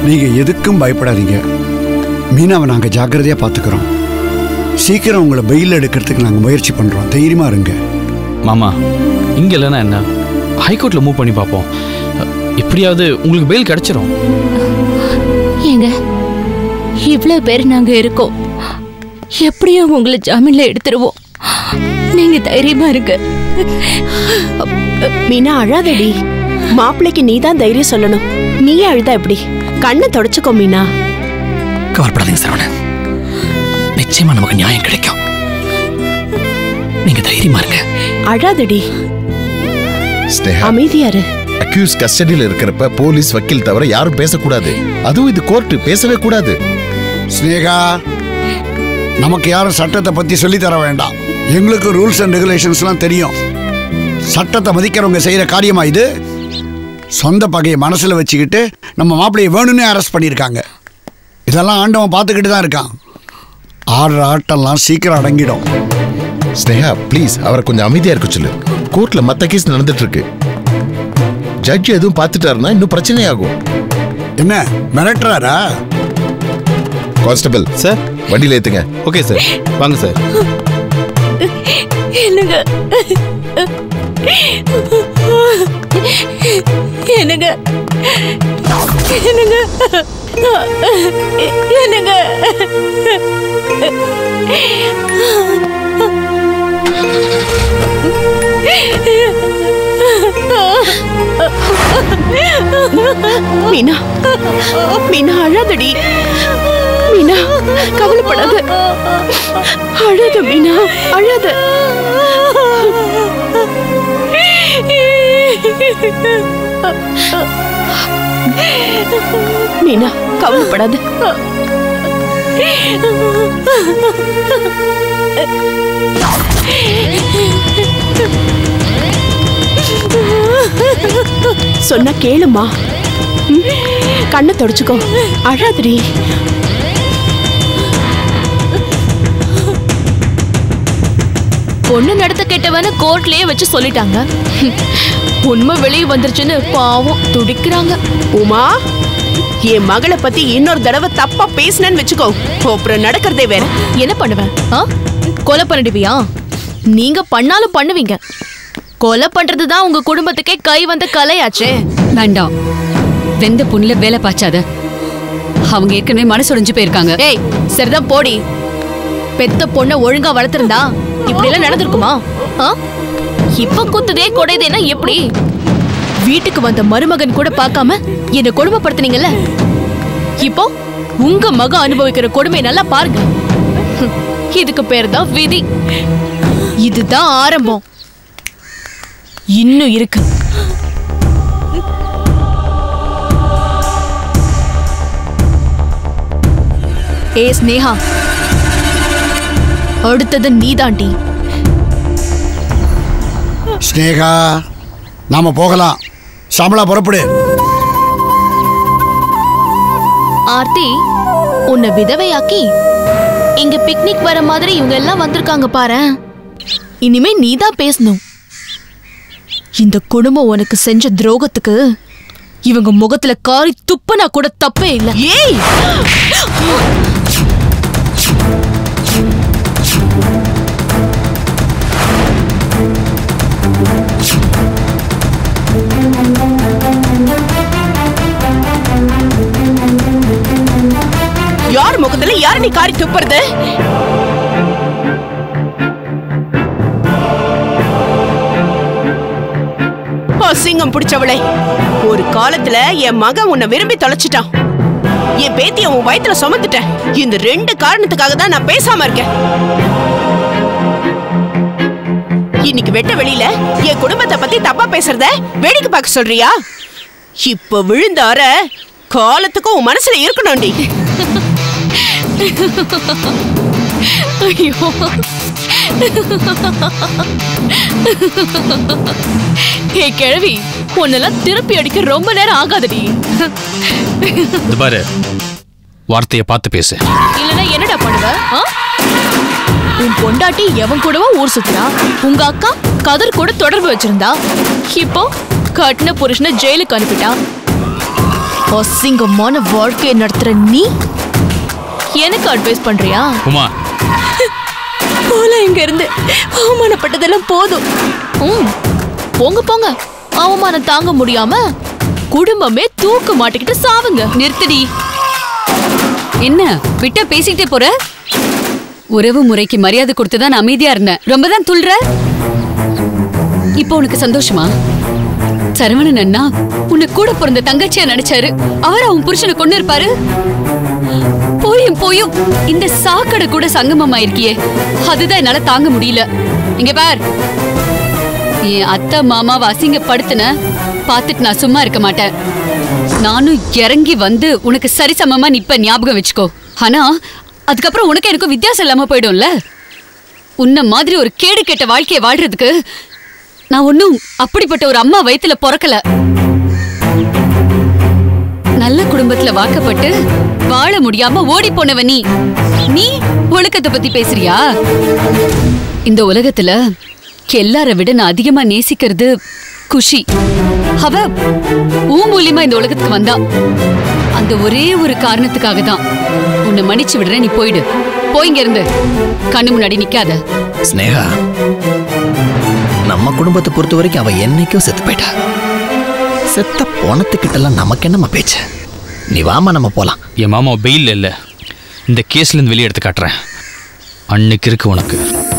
நீங்க எதுக்கும் பயப்படாதீங்க மீனாவை நாங்க ஜாக்கிரதையா பார்த்துக்கிறோம் சீக்கிரம் உங்களை பெயில் எடுக்கிறதுக்கு நாங்க முயற்சி பண்றோம் தைரியமா இருங்க மாமா இங்க இல்லைன்னா என்ன ஹைகோர்ட்ல மூவ் பண்ணி பார்ப்போம் எப்படியாவது உங்களுக்கு பெயில் கிடைச்சிரும் ஏங்க இவ்வளவு பேர் நாங்க இருக்கோம் எப்படியும் உங்களை ஜாமீன்ல எடுத்துருவோம் நீங்க தைரியமா இருங்க மீனா அழாதடி மாப்பிள்ளைக்கு நீ தான் தைரியம் சொல்லணும் நீ அழுதா எப்படி கண்ணை தொடச்சுக்கோ மீனா கவலைப்படாதீங்க சரவணன் நிச்சயமா நமக்கு நியாயம் கிடைக்கும் நீங்க தைரியமா இருங்க அழாதடி ஸ்னேகா அமைதியா இரு அக்யூஸ் கஸ்டடியில் இருக்கிறப்ப போலீஸ் வக்கீல் தவிர யாரும் பேசக்கூடாது அதுவும் இது கோர்ட்டு பேசவே கூடாது ஸ்னேகா நமக்கு யாரும் சட்டத்தை பத்தி சொல்லி தர வேண்டாம் எங்களுக்கு ரூல்ஸ் அண்ட் ரெகுலேஷன்ஸ்லாம் தெரியும் சட்டத்தை மதிக்கிறவங்க செய்யற காரியமா இது சொந்த பகையை மனசுல வச்சுக்கிட்டு நம்ம மாப்பிள்ளையை வேணும்னே அரெஸ்ட் பண்ணியிருக்காங்க இதெல்லாம் ஆண்டவன் பார்த்துக்கிட்டு தான் இருக்கான் ஆடுற ஆட்டெல்லாம் சீக்கிரம் அடங்கிடும் ஸ்னேகா ப்ளீஸ் அவரை கொஞ்சம் அமைதியா இருக்க சொல்லு கோர்ட்ல மத்த கேஸ் நடந்துட்டு இருக்கு ஜட்ஜ் எதுவும் பார்த்துட்டாருன்னா இன்னும் பிரச்சனையாகும் என்ன மிரட்டுறாரா கான்ஸ்டபிள் சார் வண்டியில ஏத்துங்க ஓகே சார் வாங்க சார் என்னங்க என்னங்க என்னங்க என்னங்க மீனா மீனா அழாதடி மீனா கவலைப்படாத அழாத மீனா அழாத மீனா கவலைப்படாத சொன்னா கேளுமா ம், கண்ணை தொடச்சுக்கோ அழாதடி பொண்ணு நடத்த கெட்டவன கோர்ட்லயே வச்சு சொல்லிட்டாங்க உண்மை வெளியே வந்துருச்சுன்னு பாவம் துடிக்கிறாங்க உமா என் மகளை பத்தி இன்னொரு தடவை தப்பா பேசினேன்னு வச்சுக்கோ அப்புறம் நடக்கிறதே வேற என்ன பண்ணுவேன் ஆ? கொலை பண்ணிடுவியா நீங்க பண்ணாலும் பண்ணுவீங்க கொலை பண்றது தான் உங்க குடும்பத்துக்கே கை வந்த கலையாச்சே வேண்டாம் வெந்த புண்ணுல வேலை பாய்ச்சாத அவங்க ஏற்கனவே மனசு உடைஞ்சு போயிருக்காங்க ஏய் சரிதான் போடி பெத்த பொண்ண ஒழுங்கா வளர்த்திருந்தா இப்படி எல்லாம் நடந்திருக்குமா ஆ? இப்ப குத்துதே கொடைதேனா எப்படி வீட்டுக்கு வந்த மருமகன் கூட பார்க்காம என்ன கொடுமைப்படுத்துனீங்கல்ல இப்போ உங்க மக அனுபவிக்கிற கொடுமை நல்லா பாருங்க ஹம், இதுக்கு பேர் தான் விதி இதுதான் ஆரம்பம் இன்னும் இருக்கு ஏ ஸ்னேகா அடுத்தது நீதாண்டி ஸ்னேகா நாம போகலாம் சமலா புறப்படு ஆர்த்தி உன்னை விதவையாக்கி இங்க பிக்னிக் வர மாதிரி இவங்க எல்லாம் வந்திருக்காங்க பாரு இனிமே நீதான் பேசணும் இந்த குடும்பம் உனக்கு செஞ்ச துரோகத்துக்கு இவங்க முகத்துல காரி துப்புனா கூட தப்பே இல்ல ஏய் யார் முகத்துல யார் நீ காரி துப்புறது அசிங்கம் பிடிச்சவளே ஒரு காலத்துல என் மகன் உன்னை விரும்பி தொலைச்சிட்டான் என் பேத்திய உன் வயித்துல சுமந்துட்டேன் இந்த ரெண்டு காரணத்துக்காக தான் நான் பேசாம இருக்கேன் இன்னைக்கு வெட்ட வெளியில என் குடும்பத்தை பத்தி தப்பா பேசுறத வேடிக்கை பார்க்க சொல்றியா இப்ப விழுந்த அற காலத்துக்கும் உன் மனசுல இருக்கணும்டி ஐயோ ஏ கிழவி உன்னெல்லாம் திருப்பி அடிக்க ரொம்ப நேரம் ஆகாதடி இது பாரு வார்த்தையை பார்த்து பேசு இல்லனா என்னடா பண்ணுவ ஆ? உன் பொண்டாட்டி எவன் கூடவா ஊர் சுத்துறா உங்க அக்கா கதர் கூட தொடர்பு வச்சிருந்தா இப்போ கட்டின புருஷனை ஜெயிலுக்கு அனுப்பிட்டா அசிங்கமான வாழ்க்கையை நடத்துற நீ எனக்கு அட்வைஸ் பண்றியா உமா போல இங்க இருந்து அவமானப்பட்டதெல்லாம் போதும் ம் போங்க போங்க அவமானம் தாங்க முடியாம குடும்பமே தூக்கு மாட்டிக்கிட்டு சாவுங்க நிறுத்தடி என்ன விட்டா பேசிக்கிட்டே போற உறவு முறைக்கு மரியாதை கொடுத்து தான் நான் அமைதியா இருந்தேன் ரொம்ப தான் துள்ற இப்போ உனக்கு சந்தோஷமா சரவணன் அண்ணா உன்னை கூட பிறந்த தங்கச்சியா நினைச்சாரு அவர் அவன் புருஷனை கொண்டு இருப்பாரு போயும் போயும் இந்த சாக்கடை கூட சங்கமமா இருக்கியே அதுதான் என்னால தாங்க முடியல இங்க பார் என் அத்தை மாமாவை அசிங்கப்படுத்தின பார்த்துட்டு நான் சும்மா இருக்க மாட்டேன் நானும் இறங்கி வந்து உனக்கு சரிசமமா நிப்ப ஞாபகம் வச்சுக்கோ ஆனா அதுக்கப்புறம் உனக்கு எனக்கும் வித்தியாசம் இல்லாம போயிடும்ல உன்ன மாதிரி ஒரு கேடு கெட்ட வாழ்க்கையை வாழ்றதுக்கு நான் ஒன்னும் அப்படிப்பட்ட ஒரு அம்மா வயித்துல பிறக்கல நல்ல குடும்பத்துல வாக்கப்பட்டு வாழ முடியாம ஓடி போனவ நீ நீ ஒழுக்கத்தை பத்தி பேசுறியா இந்த உலகத்துல எல்லார விட நான் அதிகமா நேசிக்கிறது குஷி அவ ஊ மூலியமா இந்த உலகத்துக்கு வந்தா அந்த ஒரே ஒரு காரணத்துக்காக தான் உன்னை மன்னிச்சு விடுறேன் நீ போயிடு போயிங்க இருந்து கண்ணு முன்னாடி நிக்காத ஸ்னேகா நம்ம குடும்பத்தை பொறுத்த வரைக்கும் அவ என்னைக்கும் செத்து போயிட்டா செத்த போனத்துக்கிட்டலாம் நமக்கு என்னம்மா பேச்சு நீ வாமா நம்ம போலாம் என் மாமா பெயில் இல்லை இந்த கேஸ்லேருந்து வெளியே எடுத்து காட்டுறேன் அன்னைக்கு இருக்கு உனக்கு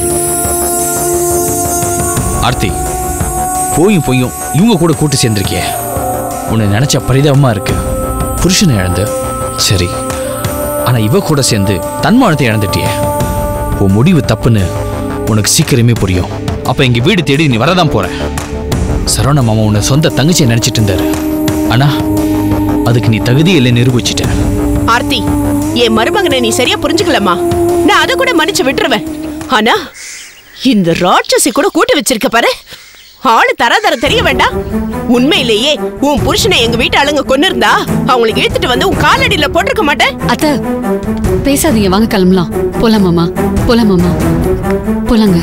ஆர்த்தி போயும் போயும் இவங்க கூட கூட்டு சேர்ந்திருக்கியே உன்னை நினைச்ச பரிதாபமா இருக்கு புருஷனை இழந்து சரி ஆனா இவ கூட சேர்ந்து தன்மானத்தை இழந்துட்டியே உன் முடிவு தப்புன்னு உனக்கு சீக்கிரமே புரியும் அப்ப எங்க வீடு தேடி நீ வரதான் போற சரவண மாமா உன்னை சொந்த தங்கச்சியை நினைச்சிட்டு இருந்தாரு ஆனா அதுக்கு நீ தகுதி இல்லை நிரூபிச்சிட்ட ஆர்த்தி என் மருமகனை நீ சரியா புரிஞ்சுக்கலமா நான் அதை கூட மன்னிச்சு விட்டுருவேன் ஆனா இந்த ராட்சசி கூட கூட்டு வச்சிருக்க பாரு ஆளு தராதர தெரிய வேண்டாம் உண்மையிலேயே உன் புருஷனை எங்க வீட்டு ஆளுங்க கொண்டு இருந்தா அவங்களுக்கு இழுத்துட்டு வந்து உன் காலடியில போட்டிருக்க மாட்டேன் அத்த பேசாதீங்க வாங்க கிளம்பலாம் போலாம் மாமா போலாம் மாமா போலாங்க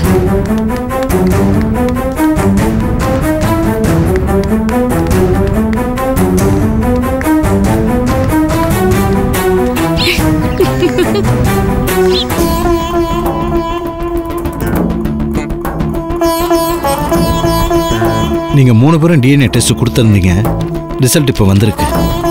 நீங்கள் மூணு பேரும் டிஎன்ஏ டெஸ்ட் கொடுத்துருந்தீங்க ரிசல்ட் இப்போ வந்திருக்கு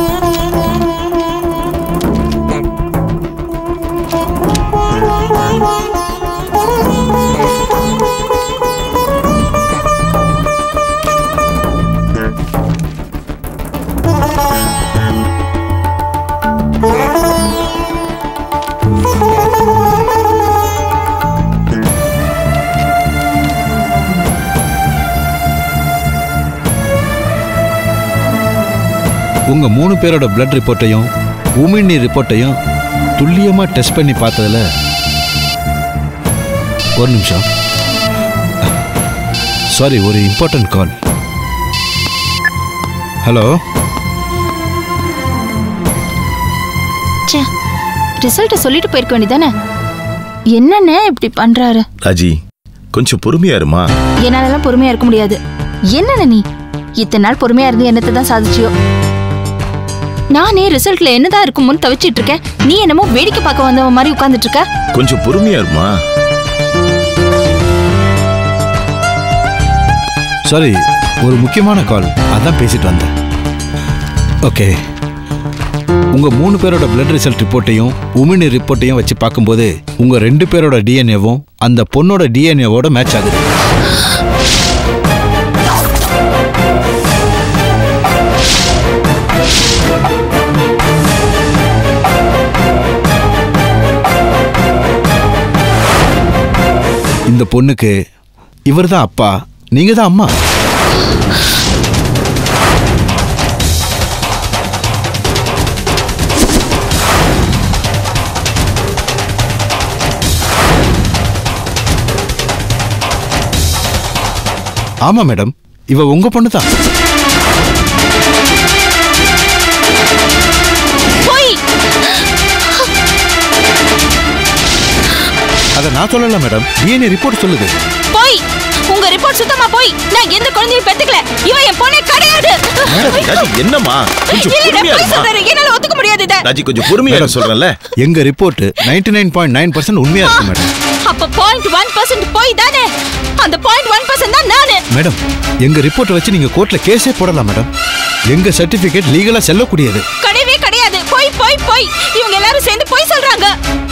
உங்கள் மூணு பேரோட பிளட் ரிப்போர்ட்டையும் உமிழ்நீர் ரிப்போர்ட்டையும் துல்லியமாக டெஸ்ட் பண்ணி பார்த்ததுல ஒரு நிமிஷம் சாரி ஒரு இம்பார்ட்டன்ட் கால் ஹலோ ச்சே ரிசல்ட்டை சொல்லிட்டு போயிருக்க வேண்டியதானே என்னண்ணே இப்படி பண்றாரு ராஜி கொஞ்சம் பொறுமையா இருமா என்னாலலாம் பொறுமையா இருக்க முடியாது என்னண்ணே நீ இத்தனை நாள் பொறுமையா இருந்து என்னத்தை தான் சாதிச்சியோ நானே ரிசல்ட்ல என்னதான் இருக்குமோன்னு தவிச்சிட்டு இருக்கேன் நீ என்னமோ வேடிக்கை பார்க்க வந்தவன் மாதிரி உட்கார்ந்துட்டு இருக்க கொஞ்சம் பொறுமையா இருமா சாரி ஒரு முக்கியமான கால் அதான் பேசிட்டு வந்தேன் ஓகே உங்கள் மூணு பேரோட பிளட் ரிசல்ட் ரிப்போர்ட்டையும் உமிழ்நீர் ரிப்போர்ட்டையும் வச்சு பார்க்கும்போது உங்கள் ரெண்டு பேரோட டிஎன்ஏவும் அந்த பொண்ணோட டிஎன்ஏவோட மேட்ச் ஆகுது இந்த பொண்ணுக்கு இவர் தான் அப்பா நீங்க தான் அம்மா ஆமா மேடம் இவ உங்க பொண்ணு தான் போய் அதை நான் சொல்லல மேடம் டிஎன்ஏ ரிப்போர்ட் சொல்லுது போய் உங்க ரிப்போர்ட் சுத்தமா போய் நான் எந்த குழந்தையும் பெத்துக்கல இவன் என் பொண்ணே கிடையாது மேடம், ராஜி என்னம்மா கொஞ்சம் இல்ல, நான் பொறுமையா பொய் இருமா சொல்றேன். என்னால ஒத்துக்க முடியாது இத ராஜி கொஞ்சம் பொறுமையா இரு சொல்றேன்ல எங்க report ninety nine point nine percent உண்மையா இருக்கு மேடம் அப்ப பாயிண்ட் ஒன் பர்சன்ட் போய் தானே அந்த பாயிண்ட் ஒன் பர்சன்ட் தான் நானு மேடம் எங்க ரிப்போர்ட்டை வச்சு நீங்க கோர்ட்ல கேஸே போடலாம் மேடம் எங்க சர்டிபிகேட் லீகலா செல்லக்கூடியது கிடையவே கிடையாது போய் போய் போய் இவங்க எல்லாரும் சேர்ந்து போய் சொல்றாங்க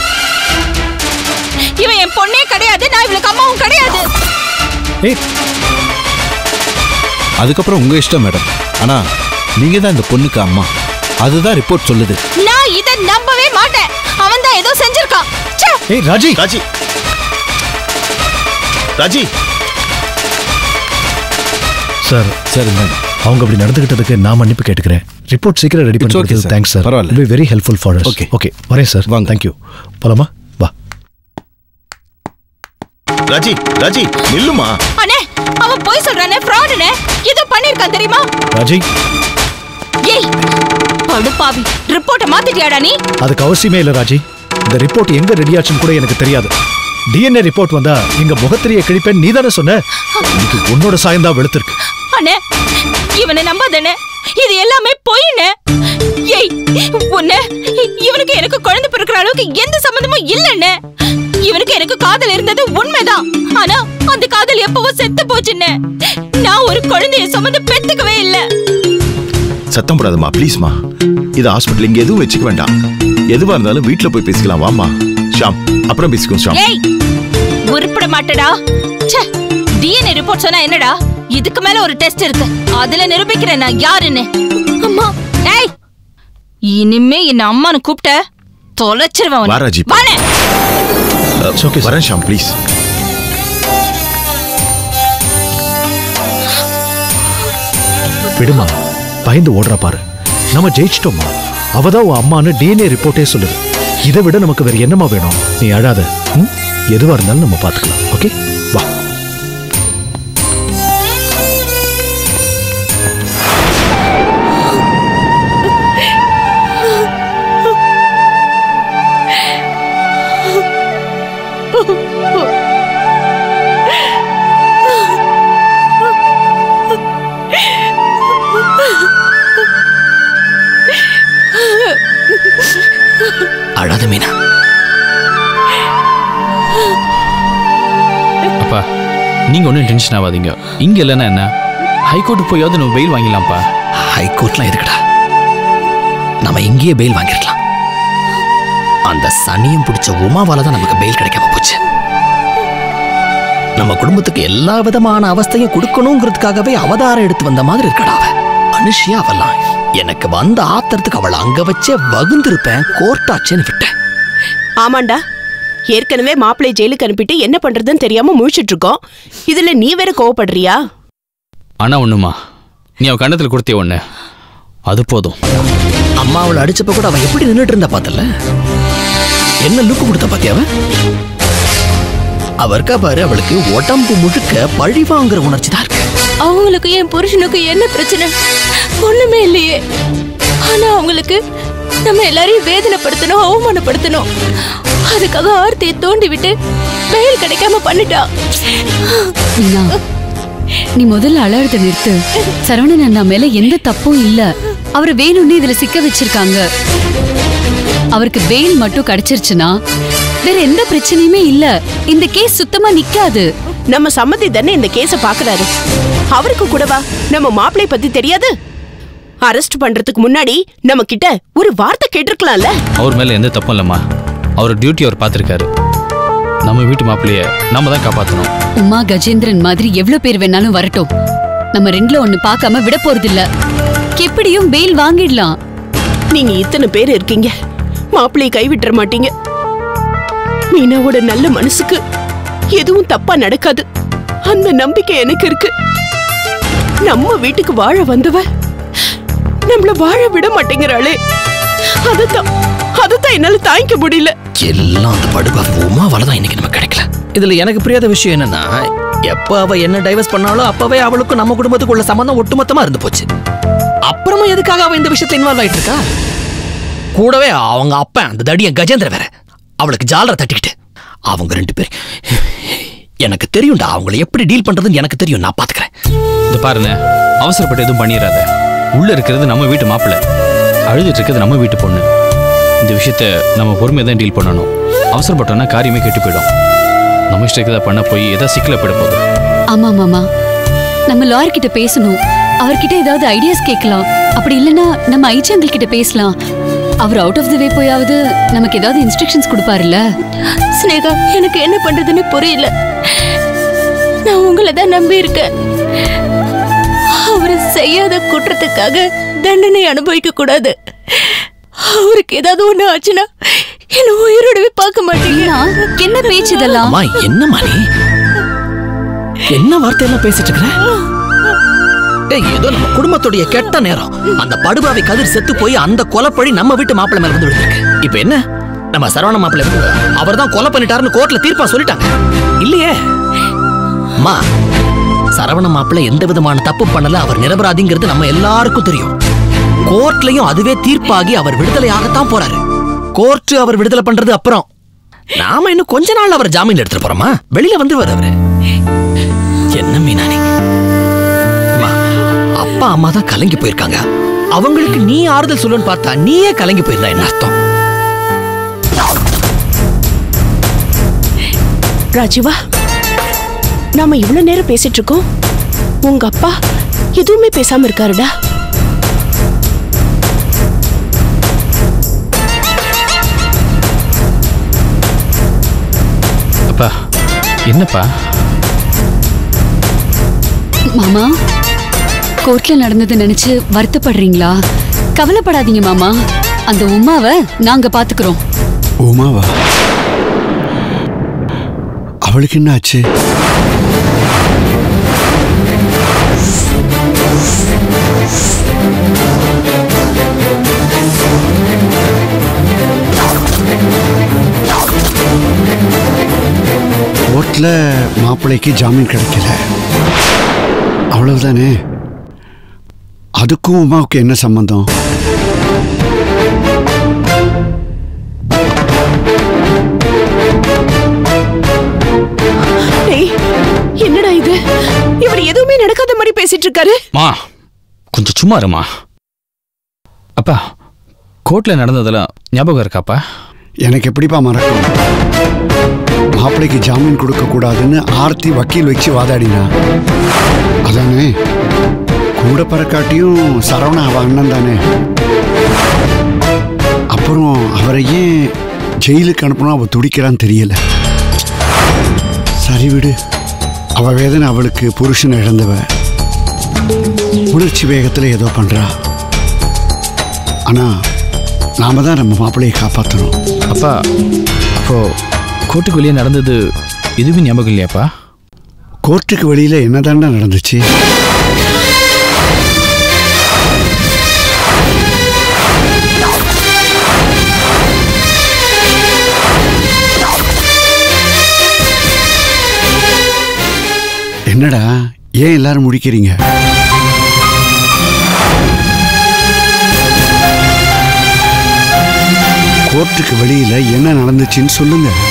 இவன் என் பொண்ணே கிடையாது நான் இவளுக்கு அம்மாவும் கிடையாது ஏய் அதுக்கப்புறம் உங்க இஷ்டம் மேடம் ஆனா நீங்க தான் இந்த பொண்ணுக்கு அம்மா அதுதான் ரிப்போர்ட் சொல்லுது நான் இத நம்பவே மாட்டேன் அவன் தான் ஏதோ செஞ்சிருக்கான் ச்சே ஏய் ராஜி ராஜி ராஜி சார் சரி மேடம் அவங்க அப்படி நடந்துகிட்டதுக்கு நான் மன்னிப்பு கேட்டுக்கிறேன் ரிப்போர்ட் சீக்கிரம் ரெடி பண்ணி It's okay, கொடுத்தது sir. தேங்க்ஸ் சார் பரவாயில்ல. பரவாயில்ல very helpful for Okay. Okay வரேன் சார் வாங்க. தேங்க்யூ போலாமா வா ராஜி ராஜி நில்லுமா அண்ணே அவன் போய் சொல்றானே ஃப்ராடுனே ஏதோ பண்ணிருக்கான் தெரியுமா ராஜி ஏய் படுப்பாவி ரிப்போர்ட்ட மாத்திட்டியாடா நீ அதுக்கு அவசியமே இல்லை ராஜி இந்த ரிப்போர்ட் எங்க ரெடி ஆச்சுன்னு கூட எனக்கு தெரியாது டிஎன்ஏ ரிப்போர்ட் வந்தா எங்க முகத்திரிய கிழிப்பேன் நீ தானே சொன்ன இன்னைக்கு உன்னோட சாயம் தான் வெளுத்திருக்கு அண்ணே இவனை நம்பாதண்ணே இது எல்லாமே பொய்னே ஏய் உன்ன இவனுக்கு எனக்கு குழந்தை பிறக்கிற அளவுக்கு எந்த சம்பந்தமும் இல்லைண்ணே இவனுக்கு எனக்கு காதல் இருந்தது உண்மைதான் ஆனா அந்த காதல் எப்பவோ செத்து போச்சுண்ணே நான் ஒரு குழந்தைய சுமந்து பெத்துக்கவே இல்லை சத்தம் போடாதம்மா ப்ளீஸ்மா இது ஹாஸ்பிட்டல் இங்க எதுவும் வச்சுக்க வேண்டாம் எதுவா இருந்தாலும் வீட்ல போய் பேசிக்கலாம் வாமா ஷாம் அப்புறம் பேசிக்கோ ஷாம் ஏய் உருப்பட மாட்டடா ச்சே டிஎன்ஏ ரிப்போர்ட் சொன்னா என்னடா இதுக்கு மேல ஒரு டெஸ்ட் இருக்கு அதுல நிரூபிக்கிறேன் நான் யாருன்னு அம்மா ஏய் இனிமே என்ன அம்மான்னு கூப்பிட்ட தொலைச்சிருவேன் உன்னை. வா, ராஜி. வாணே. It's okay, sir. வரேன் ஷாம் ப்ளீஸ் விடுமா பயந்து ஓடுறா பாரு நம்ம ஜெயிச்சிட்டோமா அவதான் உன் அம்மான்னு டிஎன்ஏ ரிப்போர்ட்டே சொல்லுது இதை விட நமக்கு வேற என்னமா வேணும் நீ அழாத ம்? எதுவா இருந்தாலும் நம்ம பார்த்துக்கலாம் ஓகே வா அழாத மீனா அப்பா நீங்க ஒன்றும் டென்ஷன் ஆகாதீங்க இங்க இல்லைன்னா என்ன ஹைகோர்ட் போயாவது நம்ம வெயில் வாங்கிடலாம்ப்பா ஹைகோர்ட்லாம் எதுக்குடா நம்ம இங்கேயே பெயில் வாங்கிருக்கலாம் அந்த சனியம் பிடிச்ச உமாவால தான் நமக்கு பெயில் கிடைக்காம போச்சு நம்ம குடும்பத்துக்கு எல்லா விதமான அவஸ்தையும் கொடுக்கணுங்கிறதுக்காகவே அவதாரம் எடுத்து வந்த மாதிரி இருக்கடா அவ மனுஷியா அவெல்லாம் எனக்கு வந்த ஆத்திரத்துக்கு அவளை அங்க வச்சே வகுந்திருப்பேன் கோர்ட்டாச்சேன்னு விட்டேன் ஆமாண்டா ஏற்கனவே மாப்பிள்ளை ஜெயிலுக்கு அனுப்பிட்டு என்ன பண்றதுன்னு தெரியாம முழிச்சிட்டு இருக்கோம் இதுல நீ வேற கோவப்படுறியா ஆனா ஒண்ணுமா நீ அவ கண்ணத்தில் கொடுத்தே ஒண்ணு அது போதும் அம்மா அவளை அடிச்சப்ப கூட அவன் எப்படி நின்னுட்டு இருந்தா பார்த்தல என்ன லுக்கு கொடுத்தா பாத்தியா அவ அவ இருக்கா பாரு அவளுக்கு உடம்பு முழுக்க பழி வாங்குற உணர்ச்சி தான் இருக்கு அவங்களுக்கு என் புருஷனுக்கு என்ன பிரச்சனை ஒண்ணுமே இல்லையே ஆனா அவங்களுக்கு நம்ம எல்லாரையும் வேதனைப்படுத்தணும் அவமானப்படுத்தணும் அதுக்காக ஆர்த்தியை தோண்டி விட்டு வெயில் கிடைக்காம பண்ணிட்டா மீனா நீ முதல்ல அழறத நிறுத்து சரவணன் அண்ணா மேல எந்த தப்பும் இல்ல அவரை வேணும்னு இதுல சிக்க வச்சிருக்காங்க அவருக்கு பெயில் மட்டும் கிடைச்சிருச்சுன்னா வேற எந்த பிரச்சனையுமே இல்ல இந்த கேஸ் சுத்தமா நிக்காது நம்ம சம்மதி தானே இந்த கேஸ பாக்குறாரு அவருக்கு கூடவா நம்ம மாப்பிள்ளை பத்தி தெரியாது அரெஸ்ட் பண்றதுக்கு முன்னாடி நம்ம கிட்ட ஒரு வார்த்தை கேட்டிருக்கலாம்ல அவர் மேல எந்த தப்பும் இல்லைம்மா அவர் டியூட்டி அவர் பார்த்துருக்காரு நம்ம வீட்டு மாப்பிள்ளைய நாம தான் காப்பாற்றணும் உமா கஜேந்திரன் மாதிரி எவ்வளவு பேர் வேணாலும் வரட்டும் நம்ம ரெண்டுல ஒண்ணு பார்க்காம விட போறதில்ல எப்படியும் பெயில் வாங்கிடலாம் நீங்க இத்தனை பேர் இருக்கீங்க மாப்பிள்ளையை கைவிட்டுற மாட்டீங்க மீனாவோட நல்ல மனசுக்கு எதுவும் தப்பா நடக்காது அந்த நம்பிக்கை எனக்கு இருக்கு நம்ம வீட்டுக்கு வாழ வந்தவ நம்மள வாழ விட மாட்டேங்கிறாளே அதத்தான் அதத்தான் என்னால தாங்கிக்க முடியல எல்லாம் அந்த படுபா உமாவால தான் இன்னைக்கு நம்ம கிடைக்கல இதுல எனக்கு புரியாத விஷயம் என்னன்னா எப்ப அவ என்ன டைவர்ஸ் பண்ணாலும் அப்பவே அவளுக்கும் நம்ம குடும்பத்துக்குள்ள சம்பந்தம் ஒட்டுமொத்தமா இருந்து போச்சு அப்புறமா எதுக்காக அவ இந்த விஷயத்துல இன்வால்வ் ஆயிட்டு இருக்கா கூடவே அவங்க அப்பன் அந்த தடியன் கஜேந்திர வேற அவளுக்கு ஜாலரை தட்டிக்கிட்டு அவங்க ரெண்டு பேர் எனக்கு தெரியும்டா அவங்கள எப்படி டீல் பண்றதுன்னு எனக்கு தெரியும் நான் பாத்துக்கிறேன் இந்த பாருங்க அவசரப்பட்டு எதுவும் பண்ணிடாத உள்ள இருக்கிறது நம்ம வீட்டு மாப்பிள்ளை அழுதுட்டு இருக்கிறது நம்ம வீட்டு பொண்ணு இந்த விஷயத்த நம்ம பொறுமையாக தான் டீல் பண்ணணும் அவசரப்பட்டோம்னா காரியமே கெட்டு போயிடும் நம்ம இஷ்டத்துக்கு பண்ண போய் ஏதாவது சிக்கல போயிட போகுது ஆமா மாமா நம்ம லாயர் கிட்ட பேசணும் அவர்கிட்ட ஏதாவது ஐடியாஸ் கேட்கலாம் அப்படி இல்லைன்னா நம்ம ஐச்சி அங்கிள் கிட்ட பேசலாம் அவர் அவுட் ஆஃப் தி வே போயாவது நமக்கு ஏதாவது இன்ஸ்ட்ரக்ஷன்ஸ் கொடுப்பாருல்ல ஸ்னேகா எனக்கு என்ன பண்றதுன்னு புரியல நான் உங்களை தான் நம்பி இருக்கேன் அவர் செய்யாத குற்றத்துக்காக தண்டனை அனுபவிக்க கூடாது அவருக்கு ஏதாவது ஒண்ணு ஆச்சுன்னா என்ன உயிரோடவே பார்க்க மாட்டீங்க அண்ணா, என்ன பேச்சு இதெல்லாம் அம்மா என்னம்மா நீ என்ன வார்த்தையெல்லாம் பேசிட்டு இருக்கிற ஏய் ஏதோ நம்ம குடும்பத்துடைய கெட்ட நேரம் அந்த படுபாவை கதிர் செத்து போய் அந்த கொலைப்பழி நம்ம வீட்டு மாப்பிள்ளை மேல வந்து விழுந்திருக்கு இப்போ என்ன நம்ம சரவண மாப்பிள்ளை அவர் தான் கொலை பண்ணிட்டாருன்னு கோர்ட்ல தீர்ப்பா சொல்லிட்டாங்க இல்லையே அம்மா சரவண மாப்பிள்ளை எந்த விதமான தப்பு பண்ணல அவர் நிரபராதிங்கிறது நம்ம எல்லாருக்கும் தெரியும் கோர்ட்லயும் அதுவே தீர்ப்பாகி அவர் விடுதலை ஆகத்தான் போறாரு கோர்ட் அவர் விடுதலை பண்றது அப்புறம் நாம இன்னும் கொஞ்ச நாள் அவர் ஜாமீன் எடுத்துட்டு போறோமா வெளியில வந்துருவாரு அவரு என்ன மீனானி அம்மா, அப்பா அம்மா தான் கலங்கி போயிருக்காங்க அவங்களுக்கு நீ ஆறுதல் சொல்லுன்னு பார்த்தா நீயே கலங்கி போயிருந்தா என்ன அர்த்தம் ராஜீவா நாம இவ்வளவு நேரம் பேசிட்டு இருக்கோம் உங்க அப்பா எதுவுமே பேசாம இருக்காருடா அப்பா என்னப்பா மாமா கோர்ட்ல நடந்ததை நினைச்சு வருத்தப்படுறீங்களா கவலைப்படாதீங்க மாமா அந்த உமாவை நாங்க பாத்துக்கிறோம் உமாவா அவளுக்கு என்ன ஆச்சு கோர்ட்ல மாப்பிள்ளைக்கு ஜாமீன் கிடைக்கல அவ்வளவுதானே அதுக்கும் உமாவுக்கு என்ன சம்பந்தம் டேய் என்னடா இது இவர் எதுவுமே நடக்காத மாதிரி பேசிட்டு இருக்காரு மா கொஞ்சம் சும்மா இருமா அப்பா கோர்ட்ல நடந்ததெல்லாம் ஞாபகம் இருக்காப்பா எனக்கு எப்படிப்பா மறக்கும் மாப்பிள்ளைக்கு ஜாமீன் கொடுக்க கூடாதுன்னு ஆர்த்தி வக்கீல் வச்சு வாதாடினா அதானே கூட பறக்காட்டியும் சரவணா அவ அண்ணன் தானே அப்புறம் அவரை ஏன் ஜெயிலுக்கு அனுப்பணும் அவ துடிக்கிறான்னு தெரியல சரி விடு அவ வேதனை அவளுக்கு புருஷன் இழந்தவ உணர்ச்சி வேகத்தில் ஏதோ பண்றா ஆனா நாம தான் நம்ம மாப்பிள்ளையை காப்பாற்றணும் அப்பா அப்போ கோர்ட்டுக்கு வெளியே நடந்தது எதுவுமே ஞாபகம் இல்லையாப்பா கோர்ட்டுக்கு வெளியில என்னதாண்டா நடந்துச்சு என்னடா ஏன் எல்லாரும் முடிக்கிறீங்க கோர்ட்டுக்கு வெளியில என்ன நடந்துச்சுன்னு சொல்லுங்க